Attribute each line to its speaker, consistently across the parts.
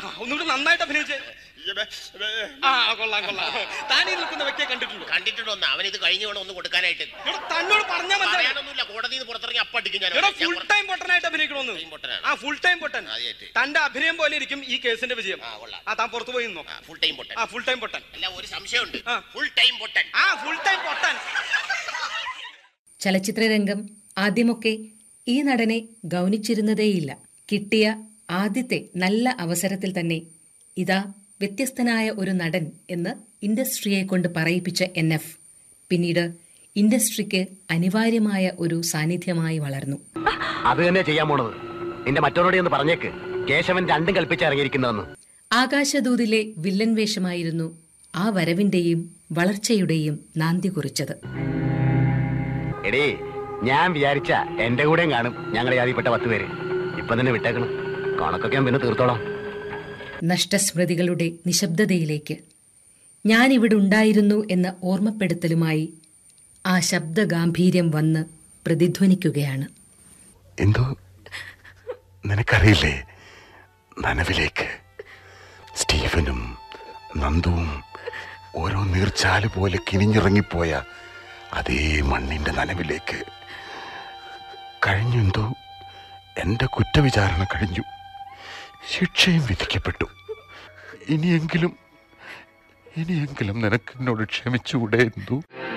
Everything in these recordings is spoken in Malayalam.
Speaker 1: ആ, ഒന്നുകൂടി നന്നായിട്ട് അഭിനയിച്ചേ ആ കൊള്ളാം കൊള്ളാം താൻ ഈ നിൽക്കുന്ന വ്യക്തിയെ കണ്ടിട്ടുണ്ടോ
Speaker 2: കണ്ടിട്ടുണ്ടോന്ന് അവൻ ഇത് കഴിഞ്ഞു വേണം ഒന്ന് കൊടുക്കാനായിട്ട്
Speaker 1: എടാ തന്നോട് പറഞ്ഞാൽ മനസ്സിലായി
Speaker 2: പറയാനൊന്നുമില്ല കോടതിയിൽ നിന്ന് പുറത്തിറങ്ങി അപ്പടിക്കും ഞാൻ
Speaker 1: എടാ
Speaker 2: ഞാൻ
Speaker 1: ഫുൾ
Speaker 2: പുറത്ത്
Speaker 1: ടൈം പൊട്ടനായിട്ട് അഭിനയിക്കണമെന്ന്
Speaker 2: Time പൊട്ടനാണ്.
Speaker 1: ആ ഫുൾ ടൈം പൊട്ടൻ
Speaker 2: ആദ്യായിട്ട്.
Speaker 1: തന്റെ അഭിനയം പോലെ ഇരിക്കും ഈ കേസിന്റെ വിജയം
Speaker 2: ആ, കൊള്ളാം.
Speaker 1: ആ താൻ പുറത്തു പോയി നിന്നോ
Speaker 2: ഫുൾ ടൈം പൊട്ടൻ
Speaker 1: ആ ഫുൾ ടൈം പൊട്ടൻ
Speaker 2: അല്ല ഒരു സംശയമുണ്ട്
Speaker 1: ആ.
Speaker 2: ഫുൾ ടൈം പൊട്ടൻ
Speaker 1: ആ ഫുൾ ടൈം പൊട്ടൻ
Speaker 3: ചലച്ചിത്രരംഗം ആദ്യമൊക്കെ ഈ നടനെ ഗൗനിച്ചിരുന്നതേയില്ല കിട്ടിയ ആദ്യത്തെ നല്ല അവസരത്തിൽ തന്നെ ഇതാ വ്യത്യസ്തനായ ഒരു നടൻ എന്ന് ഇൻഡസ്ട്രിയെ കൊണ്ട് പറയിപ്പിച്ച എൻ എഫ് പിന്നീട് ഇൻഡസ്ട്രിക്ക് അനിവാര്യമായ ഒരു സാന്നിധ്യമായി വളർന്നു
Speaker 4: അത് തന്നെ ചെയ്യാൻ പോണത് നിന്റെ മറ്റവരോട് ഒന്ന് പറഞ്ഞേക്ക് കേശവൻ രണ്ടും കൽപ്പിച്ചിറങ്ങിയിരിക്കുന്നതെന്ന്
Speaker 3: ആകാശദൂതിലെ വില്ലൻ വേഷമായിരുന്നു ആ വരവിന്റെയും വളർച്ചയുടെയും നാന്തി കുറിച്ചത്
Speaker 4: എടേ ഞാൻ വിചാരിച്ച എന്റെ കൂടെയും കാണും ഞങ്ങളെ ജാതിപ്പെട്ട പത്ത് പേര് ഇപ്പൊ തന്നെ വിട്ടേക്കണം കണക്കൊക്കെ ഞാൻ പിന്നെ തീർത്തോളാം
Speaker 3: നഷ്ടസ്മൃതികളുടെ നിശബ്ദതയിലേക്ക് ഞാൻ ഇവിടെ ഉണ്ടായിരുന്നു എന്ന ഓർമ്മപ്പെടുത്തലുമായി ആ ശബ്ദഗാംഭീര്യം വന്ന് പ്രതിധ്വനിക്കുകയാണ്
Speaker 5: എന്തോ നിനക്കറിയില്ലേ നനവിലേക്ക് സ്റ്റീഫനും നന്ദുവും ഓരോ നീർച്ചാല് പോലെ കിനിഞ്ഞിറങ്ങിപ്പോയ അതേ മണ്ണിന്റെ നനവിലേക്ക് കഴിഞ്ഞു എന്തോ എന്റെ കുറ്റവിചാരണ കഴിഞ്ഞു ശിക്ഷയും വിധിക്കപ്പെട്ടു ഇനിയെങ്കിലും ഇനിയെങ്കിലും നിനക്ക് എന്നോട് ക്ഷമിച്ചുകൂടെ എന്തോ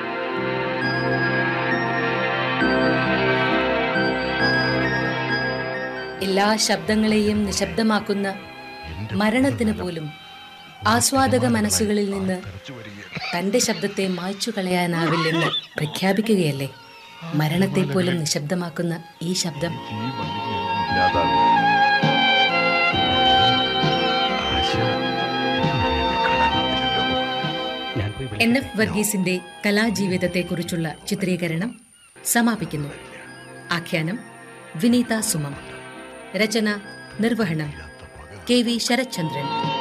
Speaker 3: എല്ലാ ശബ്ദങ്ങളെയും നിശബ്ദമാക്കുന്ന മരണത്തിന് പോലും ആസ്വാദക മനസ്സുകളിൽ നിന്ന് തന്റെ ശബ്ദത്തെ മായ്ച്ചു കളയാനാവില്ലെന്ന് പ്രഖ്യാപിക്കുകയല്ലേ മരണത്തെ പോലും നിശബ്ദമാക്കുന്ന ഈ ശബ്ദം എൻ എഫ് വർഗീസിന്റെ കലാജീവിതത്തെക്കുറിച്ചുള്ള ചിത്രീകരണം സമാപിക്കുന്നു ആഖ്യാനം വിനീത സുമം രചന നിർവഹണം കെ വി ശരത്ചന്ദ്രൻ